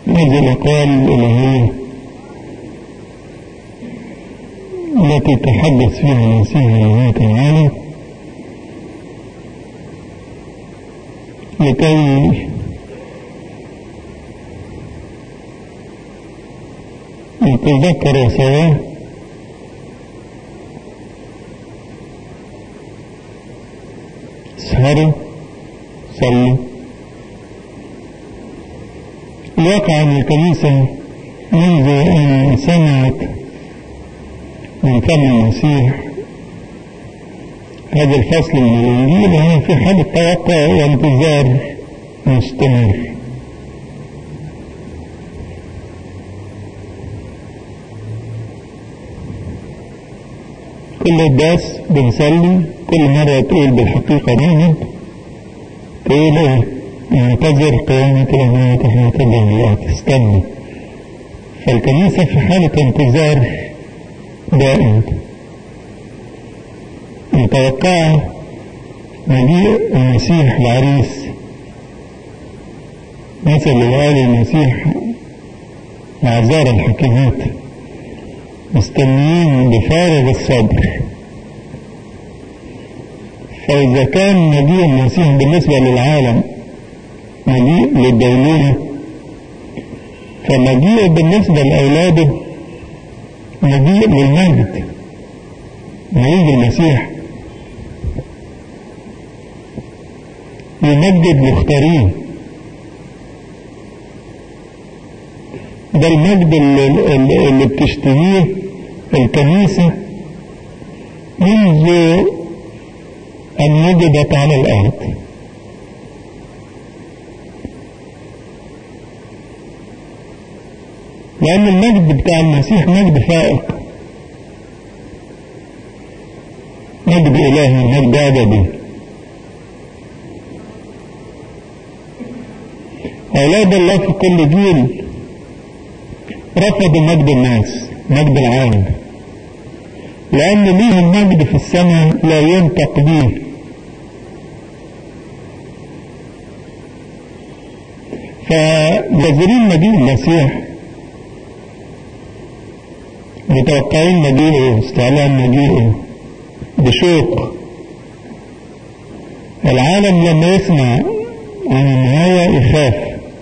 هذه الأقوال الإلهية التي تحدث فيها المسيح عليه تعالى لكي نتذكر سوا اسهروا صلوا الواقع أن الكنيسة منذ أن سمعت من فم المسيح هذا الفصل من الإنجيل هي في حالة توقع وانتظار مستمر كل الداس بنصلي كل مرة تقول بالحقيقة نعمة تقول ايه انتظر قيامة الأموات حياة الجميع تستنى فالكنيسة في حالة انتظار دائم متوقعة مجيء المسيح العريس مثل اللي قال المسيح مع زار الحكيمات مستنيين بفارغ الصبر فإذا كان مجيء المسيح بالنسبة للعالم مجيء للدينونة فمجيء بالنسبة لأولاده مجيء للمجد مجيء المسيح يمجد مختارين ده المجد اللي, اللي, اللي بتشتهيه الكنيسة منذ أن وجدت على الأرض لأن المجد بتاع المسيح مجد فائق مجد إلهي مجد أبدي أولاد الله في كل جيل رفضوا مجد الناس مجد العالم لأن ليهم مجد في السماء لا ينطق به فجازرين مجيء المسيح متوقعين مجيئه استعلام مجيئه بشوق العالم لما يسمع عن النهاية يخاف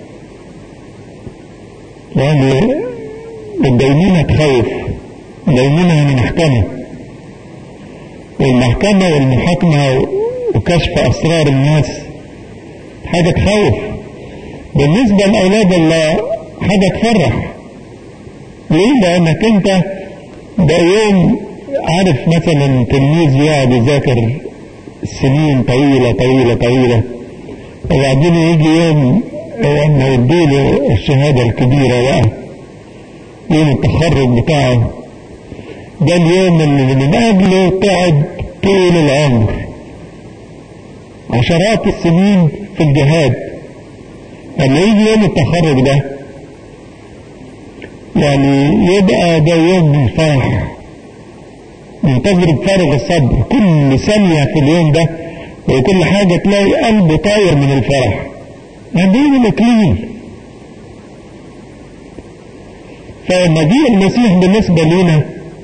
لأن الدينونة تخوف الدينونة يعني محكمة والمحكمة والمحاكمة وكشف أسرار الناس حاجة تخوف بالنسبة لأولاد الله حاجة تفرح ليه؟ لأنك أنت ده يوم عارف مثلا تلميذ يقعد يذاكر سنين طويلة طويلة طويلة وبعدين يجي يوم لما يديله الشهادة الكبيرة بقى يوم التخرج بتاعه ده اليوم اللي من أجله قعد طول العمر عشرات السنين في الجهاد لما يجي يوم التخرج ده يعني يبقى ده يوم من فرح منتظر بفارغ الصبر كل ثانية في اليوم ده وكل حاجة تلاقي قلبه طاير من الفرح هذه الإكليل فمجيء المسيح بالنسبة لنا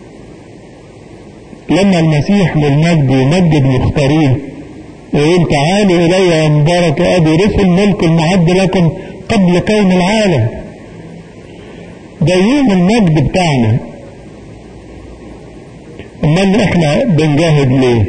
لما المسيح للمجد يمجد مختارين ويقول تعالوا إلي يا مبارك أبي رسل ملك المعد لكم قبل كون العالم ده يوم المجد بتاعنا امال احنا بنجاهد ليه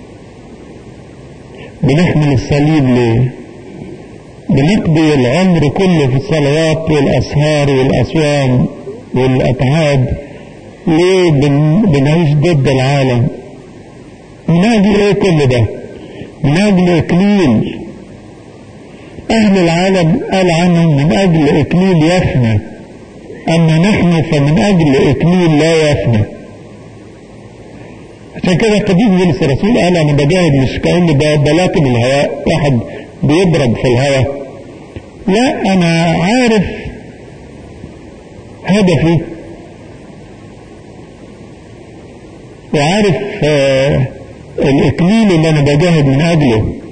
بنحمل الصليب ليه بنقضي العمر كله في الصلوات والاسهار والاصوام والاتعاب ليه بن... بنعيش ضد العالم من اجل ايه كل ده من اجل اكليل اهل العالم قال عنهم من اجل اكليل يفنى اما نحن فمن اجل اكليل لا يفنى عشان كده قديس بولس الرسول قال انا بجاهد مش كأن ده بلاكم الهواء واحد بيضرب في الهواء لا انا عارف هدفي وعارف آه الاكليل اللي انا بجاهد من اجله